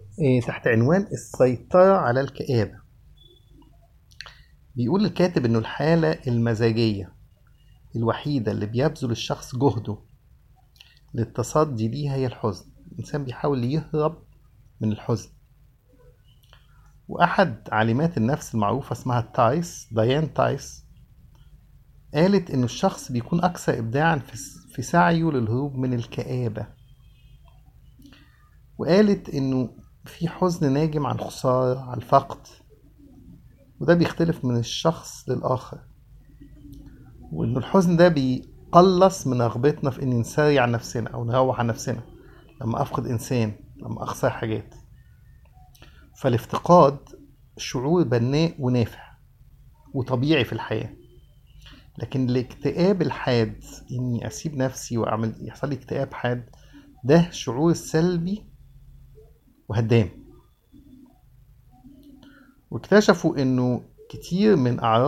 إيه، تحت عنوان السيطرة على الكآبة بيقول الكاتب إنه الحالة المزاجية الوحيدة اللي بيبذل الشخص جهده للتصدي ليها هي الحزن الإنسان بيحاول يهرب من الحزن وأحد عالمات النفس المعروفة اسمها تايس ديان تايس قالت إنه الشخص بيكون أكثر إبداعا في في سعيه للهروب من الكآبة وقالت إنه في حزن ناجم عن خسارة عن فقد وده بيختلف من الشخص للآخر وإنه الحزن ده بيقلص من رغبتنا في إن نسري عن نفسنا أو نروح عن نفسنا لما أفقد إنسان لما أخسر حاجات فالافتقاد شعور بناء ونافع وطبيعي في الحياة لكن الاكتئاب الحاد إني أسيب نفسي وأعمل يحصل لي اكتئاب حاد ده شعور سلبي وهدام واكتشفوا إنه كتير من أعراض